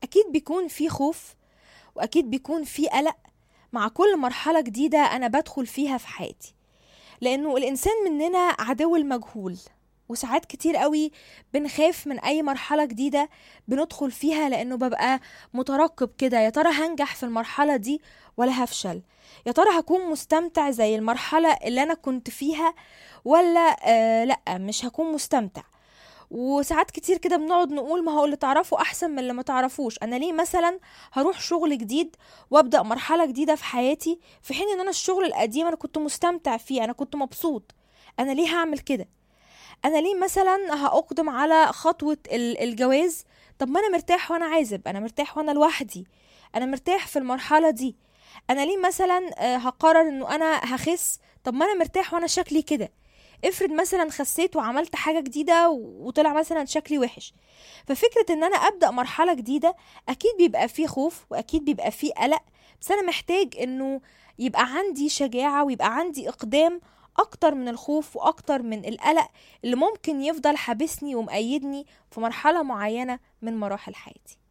اكيد بيكون في خوف واكيد بيكون في قلق مع كل مرحله جديده انا بدخل فيها في حياتي لانه الانسان مننا عدو المجهول وساعات كتير قوي بنخاف من اي مرحله جديده بندخل فيها لانه ببقى مترقب كده يا ترى هنجح في المرحله دي ولا هفشل يا ترى هكون مستمتع زي المرحله اللي انا كنت فيها ولا آه لا مش هكون مستمتع وساعات كتير كده بنقعد نقول ما هو اللي تعرفه احسن من اللي ما تعرفوش انا ليه مثلا هروح شغل جديد وابدا مرحله جديده في حياتي في حين ان انا الشغل القديم انا كنت مستمتع فيه انا كنت مبسوط انا ليه هعمل كده انا ليه مثلا هاقدم على خطوه ال- الجواز طب ما انا مرتاح وانا عازب انا مرتاح وانا لوحدي انا مرتاح في المرحله دي انا ليه مثلا آه، هقرر انه انا هخس طب ما انا مرتاح وانا شكلي كده افرض مثلا خسيت وعملت حاجه جديده وطلع مثلا شكلي وحش ففكره ان انا ابدا مرحله جديده اكيد بيبقى فيه خوف واكيد بيبقى فيه قلق بس انا محتاج انه يبقى عندي شجاعه ويبقى عندي اقدام اكتر من الخوف واكتر من القلق اللي ممكن يفضل حابسني ومقيدني في مرحله معينه من مراحل حياتي